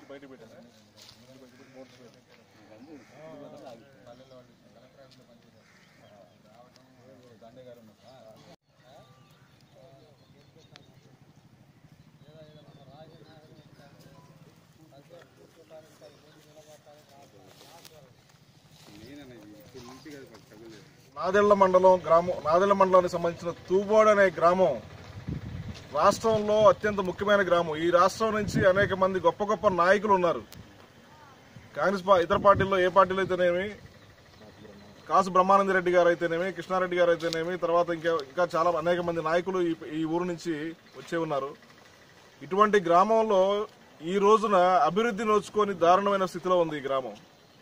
బయట పెట్టారా నాదెళ్ల మండలం గ్రామం నాదెళ్ల మండలానికి సంబంధించిన తూబోడ్ అనే గ్రామం రాష్ట్రంలో అత్యంత ముఖ్యమైన గ్రామం ఈ రాష్ట్రం నుంచి అనేక మంది గొప్ప గొప్ప నాయకులు ఉన్నారు కాంగ్రెస్ పా- ఇతర పార్టీల్లో ఏ పార్టీలో అయితేనేమి కాసు బ్రహ్మానంద రెడ్డి గారు అయితేనేమి కృష్ణారెడ్డి గారు అయితేనేమి తర్వాత ఇంకా ఇంకా చాలా అనేక మంది నాయకులు ఈ ఈ ఊరు నుంచి వచ్చే ఉన్నారు ఇటువంటి గ్రామంలో ఈ రోజున అభివృద్ధి నోచుకొని దారుణమైన స్థితిలో ఉంది ఈ గ్రామం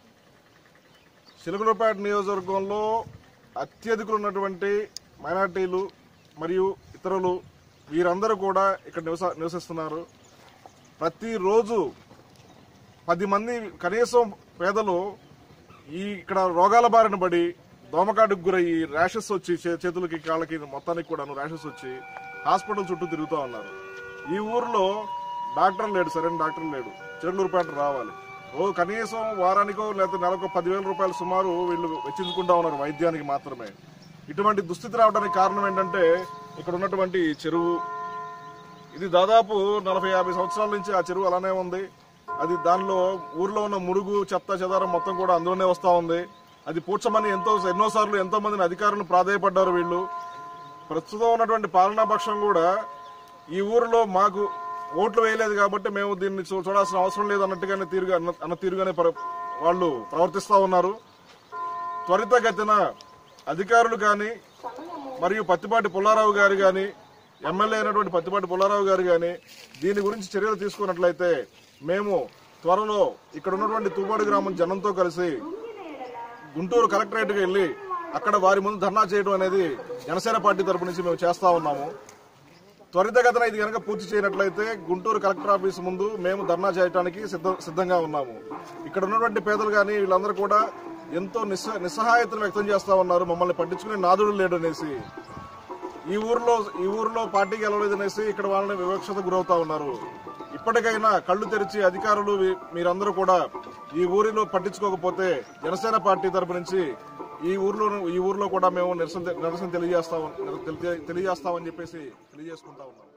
చిలకలపేట నియోజకవర్గంలో అత్యధికులు ఉన్నటువంటి మైనార్టీలు మరియు ఇతరులు వీరందరూ కూడా ఇక్కడ నివస నివసిస్తున్నారు ప్రతిరోజు పది మంది కనీసం పేదలు ఈ ఇక్కడ రోగాల బారిన పడి దోమకాటుకు గురయ్యి ర్యాషెస్ వచ్చి చే- చేతులకి కాళ్ళకి మొత్తానికి కూడాను ర్యాషెస్ వచ్చి హాస్పిటల్ చుట్టూ తిరుగుతూ ఉన్నారు ఈ ఊర్లో డాక్టర్ లేడు సరైన డాక్టర్ లేడు చెల్లూరుపేట రావాలి ఓ కనీసం వారానికో లేకపోతే నెలకో పదివేల రూపాయలు సుమారు వీళ్ళు వెచ్చించుకుంటా ఉన్నారు వైద్యానికి మాత్రమే ఇటువంటి దుస్థితి రావడానికి కారణం ఏంటంటే ఇక్కడ ఉన్నటువంటి ఈ చెరువు ఇది దాదాపు నలభై యాభై సంవత్సరాల నుంచి ఆ చెరువు అలానే ఉంది అది దానిలో ఊర్లో ఉన్న మురుగు చెత్త చెదారం మొత్తం కూడా అందులోనే వస్తా ఉంది అది పూడ్చమని ఎంతో ఎన్నోసార్లు ఎంతో మందిని అధికారులు ప్రాధాయపడ్డారు వీళ్ళు ప్రస్తుతం ఉన్నటువంటి పాలనాపక్షం కూడా ఈ ఊరిలో మాకు ఓట్లు వేయలేదు కాబట్టి మేము దీన్ని చూ- చూడాల్సిన అవసరం లేదు అన్నట్టుగానే తీరుగా అన్న- అన్న తీరుగానే ప్ర- వాళ్ళు ప్రవర్తిస్తా ఉన్నారు త్వరితగతిన అధికారులు కానీ మరియు పత్తిపాటి పుల్లారావు గారు కానీ ఎమ్మెల్యే అయినటువంటి పత్తిపాటి పుల్లారావు గారు కానీ దీని గురించి చర్యలు తీసుకున్నట్లయితే మేము త్వరలో ఇక్కడ ఉన్నటువంటి తువ్వాడు గ్రామం జనంతో కలిసి గుంటూరు కలెక్టరేట్కి వెళ్ళి అక్కడ వారి ముందు ధర్నా చేయడం అనేది జనసేన పార్టీ తరపు నుంచి మేము చేస్తా ఉన్నాము త్వరితగతిన ఇది కనుక పూర్తి చేయనట్లయితే గుంటూరు కలెక్టర్ ఆఫీస్ ముందు మేము ధర్నా చేయడానికి సిద్ధ సిద్ధంగా ఉన్నాము ఇక్కడ ఉన్నటువంటి పేదలు కానీ వీళ్ళందరూ కూడా ఎంతో నిస్స నిస్సహాయతను వ్యక్తం చేస్తా ఉన్నారు మమ్మల్ని పట్టించుకునే నాదుడు లేడు అనేసి ఈ ఊర్లో ఈ ఊర్లో పార్టీ గెలవలేదనేసి ఇక్కడ వాళ్ళని వివక్షత గురవుతా ఉన్నారు ఇప్పటికైనా కళ్ళు తెరిచి అధికారులు మీ- మీరందరూ కూడా ఈ ఊరిలో పట్టించుకోకపోతే జనసేన పార్టీ తరపు నుంచి ఈ ఊర్లో ఈ ఊర్లో కూడా మేము నిరసన నిరసన తెలియజేస్తాం తెలియజేస్తామని చెప్పేసి తెలియజేసుకుంటా ఉన్నాం